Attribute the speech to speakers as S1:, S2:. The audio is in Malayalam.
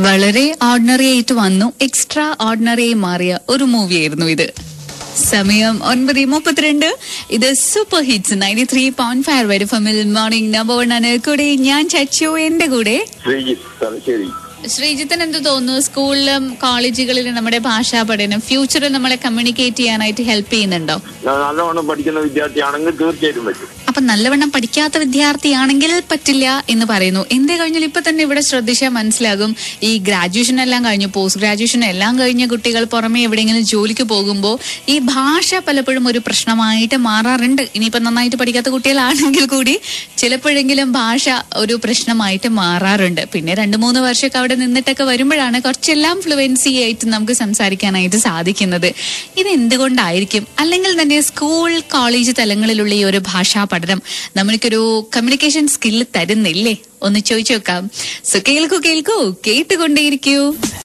S1: വളരെ ഓർഡിനറി ആയിട്ട് വന്നു എക്സ്ട്രാ ഓർഡിനറി ആയി മാറിയ ഒരു മൂവിയായിരുന്നു ഇത് സമയം ഒൻപത് മുപ്പത്തിരണ്ട് ഇത് super hits ninety three point five വരെ ഫമിൽ മോർണിംഗ് നമ്പർ വൺ ആണ് കൂടെ ഞാൻ ചച്ചു എന്റെ കൂടെ
S2: ശ്രീജിത്ത് തലശ്ശേരി
S1: ശ്രീജിത്തിന് എന്ത് തോന്നുന്നു സ്കൂളിലും കോളേജുകളിലും നമ്മുടെ ഭാഷാ പഠനം ഫ്യൂച്ചറിൽ നമ്മളെ കമ്മ്യൂണിക്കേറ്റ് ചെയ്യാനായിട്ട് ഹെൽപ്പ് ചെയ്യുന്നുണ്ടോ
S2: ഞാൻ നല്ലവണ്ണം പഠിക്കുന്ന വിദ്യാർത്ഥിയാണെങ്കിൽ തീർച്ചയായിട്ടും പറ്റും
S1: അപ്പൊ നല്ലവണ്ണം പഠിക്കാത്ത വിദ്യാർത്ഥിയാണെങ്കിൽ പറ്റില്ല എന്ന് പറയുന്നു എന്തേ കഴിഞ്ഞാൽ ഇപ്പൊ തന്നെ ഇവിടെ ശ്രദ്ധിച്ചാൽ മനസ്സിലാകും ഈ ഗ്രാജുവേഷൻ എല്ലാം കഴിഞ്ഞു പോസ്റ്റ് ഗ്രാജുവേഷൻ എല്ലാം കഴിഞ്ഞ കുട്ടികൾ പുറമെ എവിടെയെങ്കിലും ജോലിക്ക് പോകുമ്പോൾ ഈ ഭാഷ പലപ്പോഴും ഒരു പ്രശ്നമായിട്ട് മാറാറുണ്ട് ഇനിയിപ്പോ നന്നായിട്ട് പഠിക്കാത്ത കുട്ടികളാണെങ്കിൽ കൂടി ചിലപ്പോഴെങ്കിലും ഭാഷ ഒരു പ്രശ്നമായിട്ട് മാറാറുണ്ട് പിന്നെ രണ്ടു മൂന്ന് വർഷമൊക്കെ അവിടെ നിന്നിട്ടൊക്കെ വരുമ്പോഴാണ് കുറച്ചെല്ലാം ഫ്ലുവൻസി ആയിട്ട് നമുക്ക് സംസാരിക്കാനായിട്ട് സാധിക്കുന്നത് ഇത് എന്തുകൊണ്ടായിരിക്കും അല്ലെങ്കിൽ തന്നെ സ്കൂൾ കോളേജ് തലങ്ങളിലുള്ള ഈ ഒരു ഭാഷാ പഠനം നമ്മൾക്കൊരു കമ്മ്യൂണിക്കേഷൻ സ്കില്ല് തരുന്നില്ലേ ഒന്ന് ചോദിച്ചു നോക്കാം സോ കേൾക്കൂ കേൾക്കൂ കേട്ടുകൊണ്ടേയിരിക്കൂ